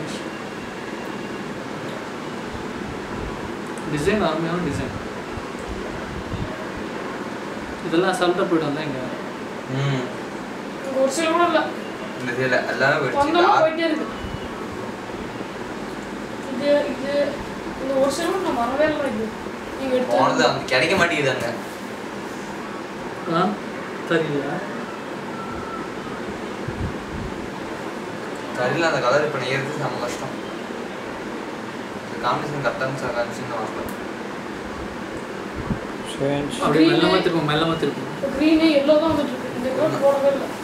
ஆயிடுச்சு டிசைன் அருமையான டிசைன் இதெல்லாம் அசால்ட்டாக போயிட்டு வந்தேன் இங்கே ம் இங்க ஒரு சில கூட இல்ல இந்த இதில் எல்லாமே போயிடுச்சு வந்தாலும் லா- போயிட்டே இருக்கு இது இது இந்த ஒரு சில கூட நான் வரவே இல்லை இது நீங்க போனது எடுத்து அங்கே கிடைக்க மாட்டேங்குது அங்கே ஆ தெரியல கடையில் அந்த கலர் இப்போ நெய்யறது செம்ம கஷ்டம் காம்பினேஷன் கரெக்டான சார் காமிச்சு வரல Strange. அப்படியே மெல்லமாக திருப்போம் மெல்லமாக திருப்போம் க்ரீனு எல்லோ தான் வந்துட்டு இருக்கு இந்த கலர் போடவே இல்லை